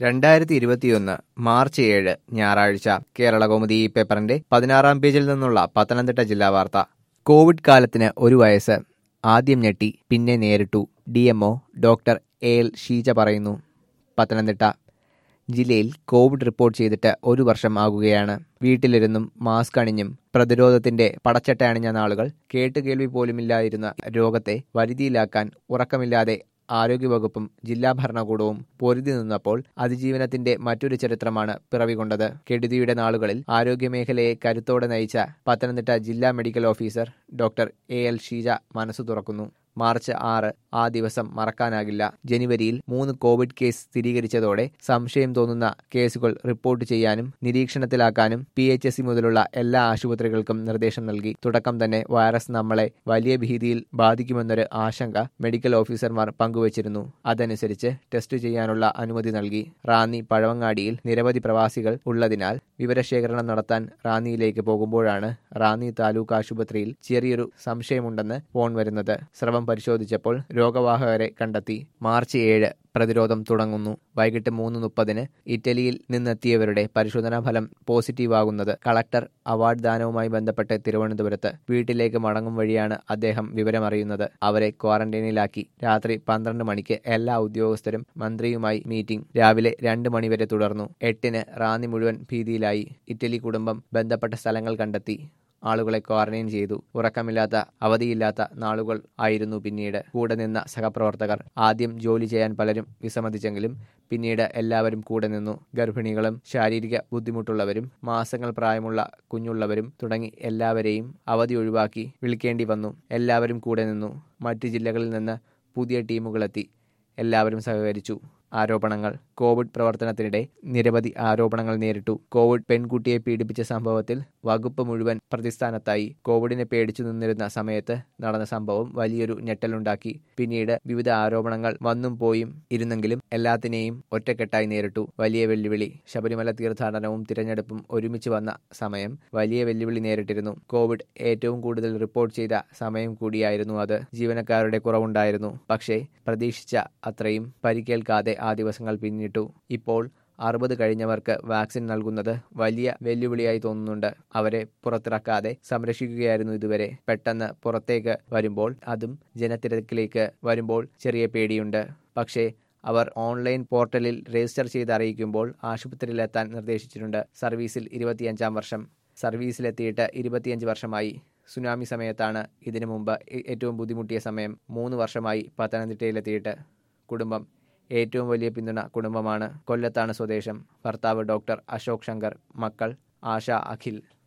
രണ്ടായിരത്തി ഇരുപത്തിയൊന്ന് മാർച്ച് ഏഴ് ഞായറാഴ്ച കേരളകൗമുദി ഈ പേപ്പറിന്റെ പതിനാറാം പേജിൽ നിന്നുള്ള പത്തനംതിട്ട ജില്ലാ വാർത്ത കോവിഡ് കാലത്തിന് ഒരു വയസ്സ് ആദ്യം ഞെട്ടി പിന്നെ നേരിട്ടു D MO doctor A L Sheeja പറയുന്നു പത്തനംതിട്ട ജില്ലയിൽ കോവിഡ് റിപ്പോർട്ട് ചെയ്തിട്ട് ഒരു വർഷം ആകുകയാണ് വീട്ടിലിരുന്നും മാസ്ക് അണിഞ്ഞും പ്രതിരോധത്തിന്റെ പടച്ചട്ട അണിഞ്ഞ നാളുകൾ കേട്ടുകേൾവി പോലുമില്ലാതിരുന്ന രോഗത്തെ വരുതിയിലാക്കാൻ ഉറക്കമില്ലാതെ ആരോഗ്യവകുപ്പും ജില്ലാ ഭരണകൂടവും പൊരുതി നിന്നപ്പോൾ അതിജീവനത്തിന്റെ മറ്റൊരു ചരിത്രമാണ് പിറവികൊണ്ടത് കെടുതിയുടെ നാളുകളിൽ ആരോഗ്യമേഖലയെ കരുത്തോടെ നയിച്ച പത്തനംതിട്ട ജില്ലാ medical officer doctor A L Sheeja മനസ്സു തുറക്കുന്നു മാർച്ച് ആറ് ആ ദിവസം മറക്കാനാകില്ല ജനുവരിയിൽ മൂന്ന് കോവിഡ് കേസ് സ്ഥിരീകരിച്ചതോടെ സംശയം തോന്നുന്ന കേസുകൾ റിപ്പോർട്ട് ചെയ്യാനും നിരീക്ഷണത്തിലാക്കാനും പി എച്ച് എസ് സി മുതലുള്ള എല്ലാ ആശുപത്രികൾക്കും നിർദ്ദേശം നൽകി തുടക്കം തന്നെ വൈറസ് നമ്മളെ വലിയ ഭീതിയിൽ ബാധിക്കുമെന്നൊരു ആശങ്ക മെഡിക്കൽ ഓഫീസർമാർ പങ്കുവച്ചിരുന്നു അതനുസരിച്ച് ടെസ്റ്റ് ചെയ്യാനുള്ള അനുമതി നൽകി റാന്നി പഴവങ്ങാടിയിൽ നിരവധി പ്രവാസികൾ ഉള്ളതിനാൽ വിവരശേഖരണം നടത്താൻ റാന്നിയിലേക്ക് പോകുമ്പോഴാണ് റാന്നി താലൂക്ക് ആശുപത്രിയിൽ ചെറിയൊരു സംശയമുണ്ടെന്ന് ഫോൺ വരുന്നത് സ്രവം പരിശോധിച്ചപ്പോൾ രോഗവാഹകരെ കണ്ടെത്തി മാർച്ച് ഏഴ് പ്രതിരോധം തുടങ്ങുന്നു വൈകിട്ട് മൂന്ന് മുപ്പതിന് ഇറ്റലിയിൽ നിന്നെത്തിയവരുടെ പരിശോധനാ ഫലം പോസിറ്റീവാകുന്നത് കളക്ടർ അവാർഡ് ദാനവുമായി ബന്ധപ്പെട്ട് തിരുവനന്തപുരത്ത് വീട്ടിലേക്ക് മടങ്ങും വഴിയാണ് അദ്ദേഹം വിവരമറിയുന്നത് അവരെ ക്വാറന്റൈനിലാക്കി രാത്രി പന്ത്രണ്ട് മണിക്ക് എല്ലാ ഉദ്യോഗസ്ഥരും മന്ത്രിയുമായി മീറ്റിംഗ് രാവിലെ രണ്ട് മണിവരെ തുടർന്നു എട്ടിന് റാന്നി മുഴുവൻ ഭീതിയിലായി ഇറ്റലി കുടുംബം ബന്ധപ്പെട്ട സ്ഥലങ്ങൾ കണ്ടെത്തി ആളുകളെ ക്വാറന്റൈൻ ചെയ്തു ഉറക്കമില്ലാത്ത അവധിയില്ലാത്ത നാളുകൾ ആയിരുന്നു പിന്നീട് കൂടെ നിന്ന സഹപ്രവർത്തകർ ആദ്യം ജോലി ചെയ്യാൻ പലരും വിസമ്മതിച്ചെങ്കിലും പിന്നീട് എല്ലാവരും കൂടെ നിന്നു ഗർഭിണികളും ശാരീരിക ബുദ്ധിമുട്ടുള്ളവരും മാസങ്ങൾ പ്രായമുള്ള കുഞ്ഞുള്ളവരും തുടങ്ങി എല്ലാവരെയും അവധി ഒഴിവാക്കി വിളിക്കേണ്ടി വന്നു എല്ലാവരും കൂടെ നിന്നു മറ്റു ജില്ലകളിൽ നിന്ന് പുതിയ ടീമുകളെത്തി എല്ലാവരും സഹകരിച്ചു ആരോപണങ്ങൾ കോവിഡ് പ്രവർത്തനത്തിനിടെ നിരവധി ആരോപണങ്ങൾ നേരിട്ടു കോവിഡ് പെൺകുട്ടിയെ പീഡിപ്പിച്ച സംഭവത്തിൽ വകുപ്പ് മുഴുവൻ പ്രതിസ്ഥാനത്തായി കോവിഡിനെ പേടിച്ചു നിന്നിരുന്ന സമയത്ത് നടന്ന സംഭവം വലിയൊരു ഞെട്ടലുണ്ടാക്കി പിന്നീട് വിവിധ ആരോപണങ്ങൾ വന്നും പോയും ഇരുന്നെങ്കിലും എല്ലാത്തിനെയും ഒറ്റക്കെട്ടായി നേരിട്ടു വലിയ വെല്ലുവിളി ശബരിമല തീർത്ഥാടനവും തിരഞ്ഞെടുപ്പും ഒരുമിച്ച് വന്ന സമയം വലിയ വെല്ലുവിളി നേരിട്ടിരുന്നു കോവിഡ് ഏറ്റവും കൂടുതൽ റിപ്പോർട്ട് ചെയ്ത സമയം കൂടിയായിരുന്നു അത് ജീവനക്കാരുടെ കുറവുണ്ടായിരുന്നു പക്ഷേ പ്രതീക്ഷിച്ച അത്രയും പരിക്കേൽക്കാതെ ആ ദിവസങ്ങൾ പിന്നിട്ടു ഇപ്പോൾ അറുപത് കഴിഞ്ഞവർക്ക് വാക്സിൻ നൽകുന്നത് വലിയ വെല്ലുവിളിയായി തോന്നുന്നുണ്ട് അവരെ പുറത്തിറക്കാതെ സംരക്ഷിക്കുകയായിരുന്നു ഇതുവരെ പെട്ടെന്ന് പുറത്തേക്ക് വരുമ്പോൾ അതും ജനത്തിരക്കിലേക്ക് വരുമ്പോൾ ചെറിയ പേടിയുണ്ട് പക്ഷേ അവർ ഓൺലൈൻ പോർട്ടലിൽ രജിസ്റ്റർ ചെയ്ത് അറിയിക്കുമ്പോൾ ആശുപത്രിയിലെത്താൻ നിർദ്ദേശിച്ചിട്ടുണ്ട് സർവീസിൽ ഇരുപത്തിയഞ്ചാം വർഷം സർവീസിലെത്തിയിട്ട് ഇരുപത്തിയഞ്ച് വർഷമായി സുനാമി സമയത്താണ് ഇതിനു മുമ്പ് ഏറ്റവും ബുദ്ധിമുട്ടിയ സമയം മൂന്ന് വർഷമായി പത്തനംതിട്ടയിലെത്തിയിട്ട് കുടുംബം ഏറ്റവും വലിയ പിന്തുണ കുടുംബമാണ് കൊല്ലത്താണ് സ്വദേശം ഭർത്താവ് ഡോക്ടർ അശോക് ശങ്കർ മക്കൾ ആശ അഖിൽ